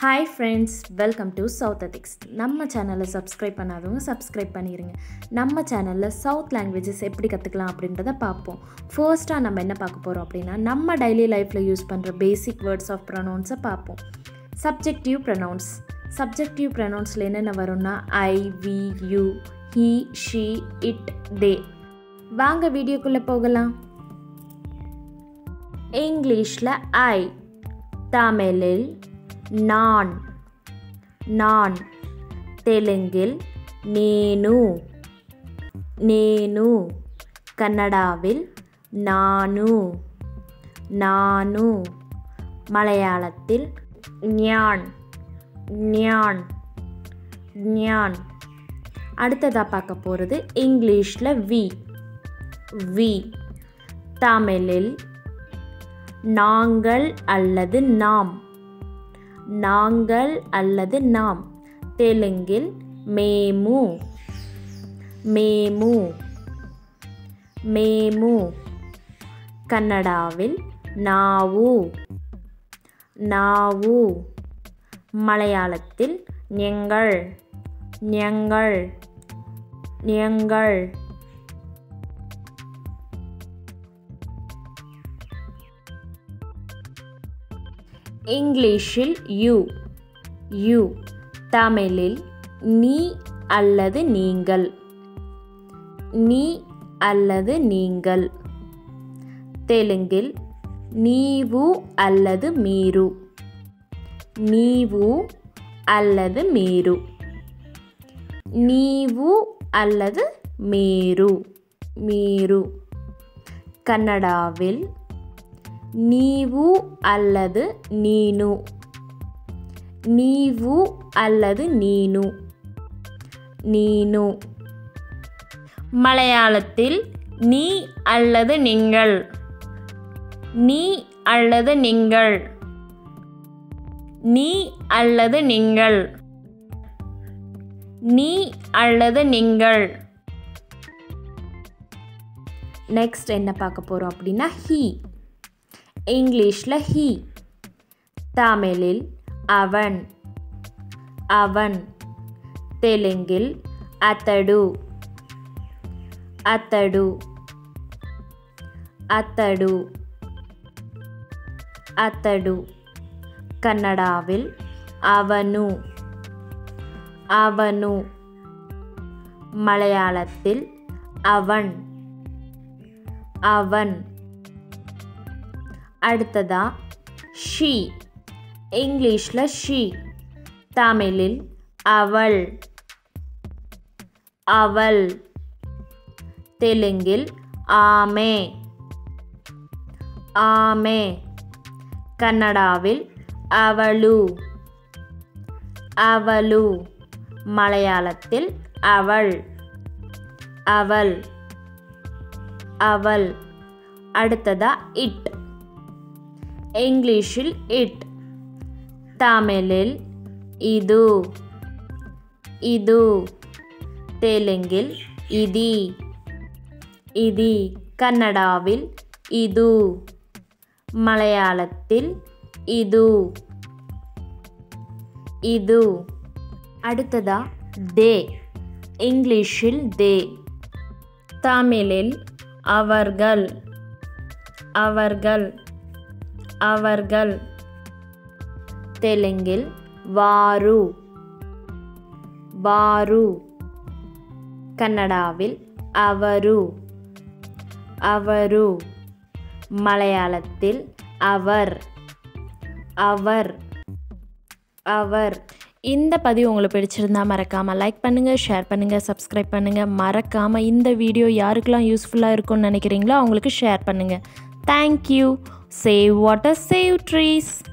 hi friends welcome to South Ethics நம்ம சேனலை subscribe பண்ணாதவங்க சப்ஸ்கிரைப் பண்ணிடுங்க நம்ம சேனலில் சவுத் லாங்குவேஜஸ் எப்படி கற்றுக்கலாம் அப்படின்றத பார்ப்போம் ஃபர்ஸ்ட்டாக நம்ம என்ன பார்க்க போகிறோம் அப்படின்னா நம்ம டெய்லி லைஃப்பில் யூஸ் பண்ணுற பேசிக் வேர்ட்ஸ் ஆஃப் ப்ரொனவுன்ஸை பார்ப்போம் சப்ஜெக்டிவ் ப்ரொனவுன்ஸ் சப்ஜெக்டிவ் ப்ரொனவுன்ஸில் என்னென்ன வரும்னா I we you he she it they வாங்க வீடியோக்குள்ளே போகலாம் இங்கிலீஷில் ஐ தமிழில் நான் நான் தெலுங்கில் నేను నేను కన్నడావిల్ నాను నాను மலையாளத்தில் ஞான் ஞான் ஞான் அடுத்ததாக பார்க்க போகிறது இங்கிலீஷில் வி வி தமிழில் நாங்கள் அல்லது நாம் நாங்கள் அல்லது நாம் தெலுங்கில் మేము మేము మేము கன்னடாவில் நாவு நாவு மலையாளத்தில் ഞങ്ങൾ ഞങ്ങൾ ഞങ്ങൾ இங்கிலீஷில் யூ யூ தமிழில் நீ அல்லது நீங்கள் நீ அல்லது நீங்கள் தெலுங்கில் நீவு அல்லது மீரு நீவு அல்லது மீரு நீவு அல்லது மீரு மீரு கன்னடாவில் ನೀವು அல்லது ನೀನು ನೀವು அல்லது ನೀನು நீனு மலையாளத்தில் நீ அல்லது நீங்கள் நீ அல்லது நீங்கள் நீ அல்லது நீங்கள் நீ அல்லது நீங்கள் நெக்ஸ்ட் என்ன பார்க்க போகிறோம் அப்படின்னா ஹீ இங்கிலீஷில் ஹீ தமிழில் அவன் அவன் தெலுங்கில் అతడు అతడు అతడు అతడు కన్నడావిల్ అవను అవను மலையாளத்தில் அவன் அவன் அடுத்ததா ஷீ இங்கிலீஷில் ஷீ தமிழில் அவள் அவள் தெலுங்கில் ஆமே ஆமே கன்னடாவில் அவளு அவளு மலையாளத்தில் அவள் அவள் அவள் அடுத்ததா இட் இங்கிலீஷில் இட் தமிழில் இது இது தெலுங்கில் இதி இதி கன்னடாவில் இது மலையாளத்தில் இது இது அடுத்ததா தே இங்கிலீஷில் தே தமிழில் அவர்கள் அவர்கள் அவர்கள் தெலுங்கில் வாரு வாரு கன்னடாவில் அவரு அவரு மலையாளத்தில் அவர் அவர் அவர் இந்த பதிவு உங்களுக்கு பிடிச்சிருந்தா மறக்காமல் லைக் பண்ணுங்கள் ஷேர் பண்ணுங்கள் சப்ஸ்கிரைப் பண்ணுங்கள் மறக்காமல் இந்த வீடியோ யாருக்கெல்லாம் யூஸ்ஃபுல்லாக இருக்கும்னு நினைக்கிறீங்களோ அவங்களுக்கு ஷேர் பண்ணுங்கள் thank you save water save trees